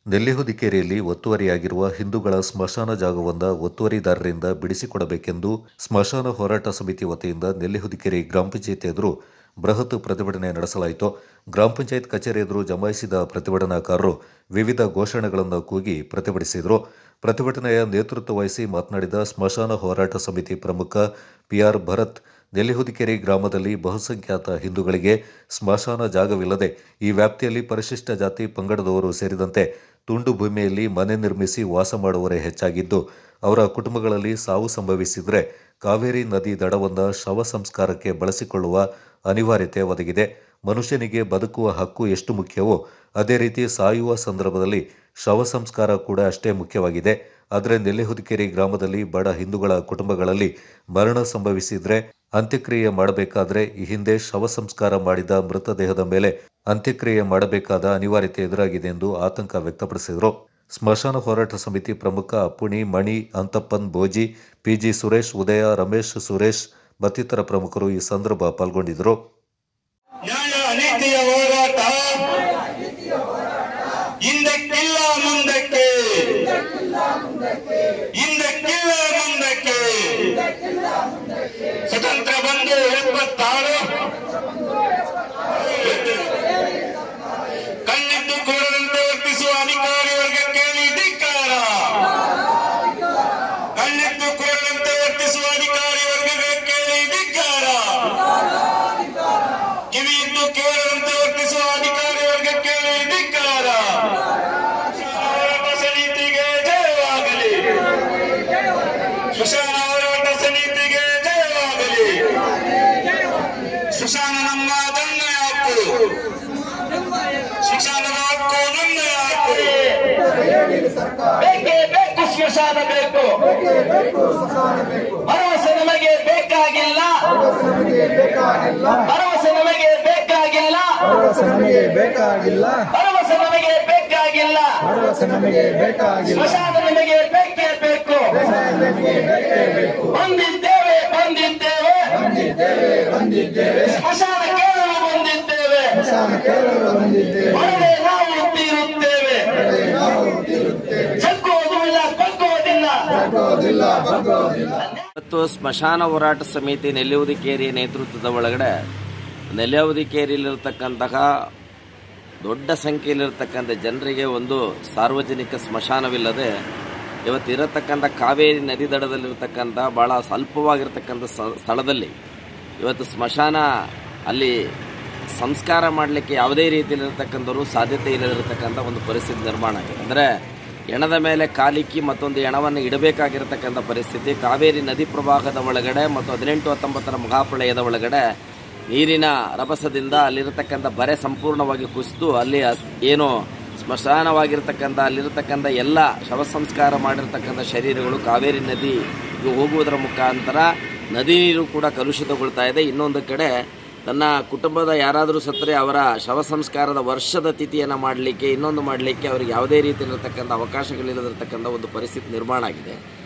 ನೆಲ್ಲಿಹುದಿಕೇರಿಯಲ್ಲಿ ಒತ್ತುವರಿಯಾಗಿರುವ ಹಿಂದೂಗಳ ಸ್ಮಶಾನ ಜಾಗವೊಂದ ಒತ್ತುವರಿದಾರರಿಂದ ಬಿಡಿಸಿಕೊಡಬೇಕೆಂದು ಸ್ಮಶಾನ ಹೋರಾಟ ಸಮಿತಿ ವತಿಯಿಂದ ನೆಲ್ಲಿಹುದಿಕೇರಿ ಗ್ರಾಮ ಪಂಚಾಯತ್ ಎದುರು ಬೃಹತ್ ಪ್ರತಿಭಟನೆ ನಡೆಸಲಾಯಿತು ಗ್ರಾಮ ಪಂಚಾಯತ್ ಕಚೇರಿ ಎದುರು ಜಮಾಯಿಸಿದ ಪ್ರತಿಭಟನಾಕಾರರು ವಿವಿಧ ಘೋಷಣೆಗಳನ್ನು ಕೂಗಿ ಪ್ರತಿಭಟಿಸಿದರು ಪ್ರತಿಭಟನೆಯ ನೇತೃತ್ವ ವಹಿಸಿ ಮಾತನಾಡಿದ ಸ್ಮಶಾನ ಹೋರಾಟ ಸಮಿತಿ ಪ್ರಮುಖ ಪಿಆರ್ ಭರತ್ ನೆಲ್ಲಿಹುದಿಕೇರಿ ಗ್ರಾಮದಲ್ಲಿ ಬಹುಸಂಖ್ಯಾತ ಹಿಂದೂಗಳಿಗೆ ಸ್ಮಶಾನ ಜಾಗವಿಲ್ಲದೆ ಈ ವ್ಯಾಪ್ತಿಯಲ್ಲಿ ಪರಿಶಿಷ್ಟ ಜಾತಿ ಪಂಗಡದವರು ಸೇರಿದಂತೆ ತುಂಡು ಭೂಮಿಯಲ್ಲಿ ಮನೆ ನಿರ್ಮಿಸಿ ವಾಸ ಮಾಡುವವರೇ ಹೆಚ್ಚಾಗಿದ್ದು ಅವರ ಕುಟುಂಬಗಳಲ್ಲಿ ಸಾವು ಸಂಭವಿಸಿದರೆ ಕಾವೇರಿ ನದಿ ದಡವನ್ನ ಶವ ಸಂಸ್ಕಾರಕ್ಕೆ ಬಳಸಿಕೊಳ್ಳುವ ಅನಿವಾರ್ಯತೆ ಒದಗಿದೆ ಮನುಷ್ಯನಿಗೆ ಬದುಕುವ ಹಕ್ಕು ಎಷ್ಟು ಮುಖ್ಯವೋ ಅದೇ ರೀತಿ ಸಾಯುವ ಸಂದರ್ಭದಲ್ಲಿ ಶವ ಸಂಸ್ಕಾರ ಕೂಡ ಅಷ್ಟೇ ಮುಖ್ಯವಾಗಿದೆ ಆದರೆ ನೆಲ್ಲಿಹುದಿಕೇರಿ ಗ್ರಾಮದಲ್ಲಿ ಬಡ ಹಿಂದೂಗಳ ಕುಟುಂಬಗಳಲ್ಲಿ ಮರಣ ಸಂಭವಿಸಿದ್ರೆ ಅಂತ್ಯಕ್ರಿಯೆ ಮಾಡಬೇಕಾದ್ರೆ ಈ ಹಿಂದೆ ಶವ ಸಂಸ್ಕಾರ ಮಾಡಿದ ಮೃತದೇಹದ ಮೇಲೆ ಅಂತ್ಯಕ್ರಿಯೆ ಮಾಡಬೇಕಾದ ಅನಿವಾರ್ಯತೆ ಎದುರಾಗಿದೆ ಎಂದು ಆತಂಕ ವ್ಯಕ್ತಪಡಿಸಿದರು ಸ್ಮಶಾನ ಹೋರಾಟ ಸಮಿತಿ ಪ್ರಮುಖ ಅಪ್ಪುಣಿ ಮಣಿ ಅಂತಪ್ಪನ್ ಬೋಜಿ ಪಿಜಿ ಸುರೇಶ್ ಉದಯ ರಮೇಶ್ ಸುರೇಶ್ ಮತ್ತಿತರ ಪ್ರಮುಖರು ಈ ಸಂದರ್ಭ ಪಾಲ್ಗೊಂಡಿದ್ದರು ನ್ಯಾಯ ನೀತಿಯ ಹೋರಾಟ ಹಿಂದಕ್ಕಿಲ್ಲ ಮುಂದಕ್ಕೆ ಹಿಂದಕ್ಕಿಲ್ಲ ಮುಂದಕ್ಕೆ ಸ್ವತಂತ್ರ ಬಂದು ಎಪ್ಪತ್ತಾರು ಕಣ್ಣಿದ್ದು ಕೋರದಂತೆ ವರ್ತಿಸುವ ಅಧಿಕಾರಿ ವರ್ಗಕ್ಕೆ ಧಿಕ್ಕಾರ ಕಣ್ಣಿದ್ದು ಕೋರದಂತೆ ವರ್ತಿಸುವ ಅಧಿಕಾರಿ ವರ್ಗಕ್ಕೆ ಧಿಕ್ಕಾರ ಕಿವಿಯಿದ್ದು ಕೇಳದಂತೆ ವರ್ತಿಸುವ ಅಧಿಕಾರಿ ವರ್ಗಕ್ಕೆ ಧಿಕ್ಕಾರ ಹೋರಾಟ ಸಮಿತಿಗೆ ಜಯವಾಗಲಿ ಸುಶಾನ ಹೋರಾಟ ಸಮಿತಿಗೆ ಜಯವಾಗಲಿ ಸುಶಾನ ನಮ್ಮ ಜನ್ಮ ಹಕ್ಕು ಸುಶಾನದ ಹಕ್ಕು ನಮ್ಮ ಹಕ್ಕು ಬೇಕೇ ಬೇಕು ಸ್ಮಶಾನ ಬೇಕು ಭರವಸೆ ನಮಗೆ ಬೇಕಾಗಿಲ್ಲ ಭರವಸೆ ನಮಗೆ ಬೇಕಾಗಿಲ್ಲ ಭರವಸೆ ನಮಗೆ ಬೇಕಾಗಿಲ್ಲ ಭರವಸೆ ನಮಗೆ ಬೇಕಾಗಿಲ್ಲ ಭರವಸೆ ನಮಗೆ ಬೇಕಾಗಿಲ್ಲ ಸ್ಮಶಾನ ನಮಗೆ ಬೇಕೇ ಬೇಕು ನಮಗೆ ಬೇಕೇ ಬೇಕು ಬಂದಿದ್ದೇವೆ ಬಂದಿದ್ದೇವೆ ಬಂದಿದ್ದೇವೆ ಬಂದಿದ್ದೇವೆ ಸ್ಮಶಾನ ಕೇಳಲು ಬಂದಿದ್ದೇವೆ ಸ್ಮಶಾನ ಕೇಳಲು ಬಂದಿದ್ದೇವೆ ಒಳ್ಳೆ ನಾವು ತೀರುತ್ತೇವೆ ನಾವು ತೀರುತ್ತೇವೆ ಚಕ್ಕೋದಿಲ್ಲ ಕೊಕ್ಕೋದಿಲ್ಲ ಬಗ್ಗೋದಿಲ್ಲ ಬಗ್ಗೋದಿಲ್ಲ ಇವತ್ತು ಸ್ಮಶಾನ ಹೋರಾಟ ಸಮಿತಿ ನೆಲ್ಲಿಹುದಿಕೇರಿ ನೇತೃತ್ವದ ಒಳಗಡೆ ನೆಲ್ಲಿಹುದಿಕೇರಿಯಲ್ಲಿರ್ತಕ್ಕಂತಹ ದೊಡ್ಡ ಸಂಖ್ಯೆಯಲ್ಲಿರ್ತಕ್ಕಂಥ ಜನರಿಗೆ ಒಂದು ಸಾರ್ವಜನಿಕ ಸ್ಮಶಾನವಿಲ್ಲದೆ ಇವತ್ತು ಇರತಕ್ಕಂಥ ಕಾವೇರಿ ನದಿ ದಡದಲ್ಲಿರ್ತಕ್ಕಂಥ ಭಾಳ ಸ್ವಲ್ಪವಾಗಿರ್ತಕ್ಕಂಥ ಸ- ಸ್ಥಳದಲ್ಲಿ ಇವತ್ತು ಸ್ಮಶಾನ ಅಲ್ಲಿ ಸಂಸ್ಕಾರ ಮಾಡಲಿಕ್ಕೆ ಯಾವುದೇ ರೀತಿಯಲ್ಲಿರ್ತಕ್ಕಂಥವ್ರು ಸಾಧ್ಯತೆ ಇಲ್ಲದಿರತಕ್ಕಂಥ ಒಂದು ಪರಿಸ್ಥಿತಿ ನಿರ್ಮಾಣ ಆಗಿದೆ ಅಂದರೆ ಎಣದ ಮೇಲೆ ಕಾಲಿಕ್ಕಿ ಮತ್ತೊಂದು ಎಣವನ್ನು ಇಡಬೇಕಾಗಿರತಕ್ಕಂಥ ಪರಿಸ್ಥಿತಿ ಕಾವೇರಿ ನದಿ ಪ್ರವಾಹದ ಒಳಗಡೆ ಮತ್ತು ಹದಿನೆಂಟು ಹತ್ತೊಂಬತ್ತರ ಮಹಾಪ್ರಳಯದ ಒಳಗಡೆ ನೀರಿನ ರಭಸದಿಂದ ಅಲ್ಲಿರತಕ್ಕಂಥ ಬರೆ ಸಂಪೂರ್ಣವಾಗಿ ಕುಸಿದು ಅಲ್ಲಿ ಅಸ್- ಏನು ಸ್ಮಶಾನವಾಗಿರ್ತಕ್ಕಂಥ ಅಲ್ಲಿರತಕ್ಕಂಥ ಎಲ್ಲ ಶವ ಸಂಸ್ಕಾರ ಮಾಡಿರ್ತಕ್ಕಂಥ ಶರೀರಗಳು ಕಾವೇರಿ ನದಿಗೆ ಹೋಗುವುದರ ಮುಖಾಂತರ ನದಿ ನೀರು ಕೂಡ ಕಲುಷಿತಗೊಳ್ತಾ ಇದೆ ಇನ್ನೊಂದು ಕಡೆ ತನ್ನ ಕುಟುಂಬದ ಯಾರಾದರೂ ಸತ್ತರೆ ಅವರ ಶವ ಸಂಸ್ಕಾರದ ವರ್ಷದ ತಿಥಿಯನ್ನು ಮಾಡಲಿಕ್ಕೆ ಇನ್ನೊಂದು ಮಾಡಲಿಕ್ಕೆ ಅವರಿಗೆ ಯಾವುದೇ ರೀತಿಯಲ್ಲಿರ್ತಕ್ಕಂಥ ಅವಕಾಶಗಳಿಲ್ಲದಿರ್ತಕ್ಕಂಥ ಒಂದು ಪರಿಸ್ಥಿತಿ ನಿರ್ಮಾಣ ಆಗಿದೆ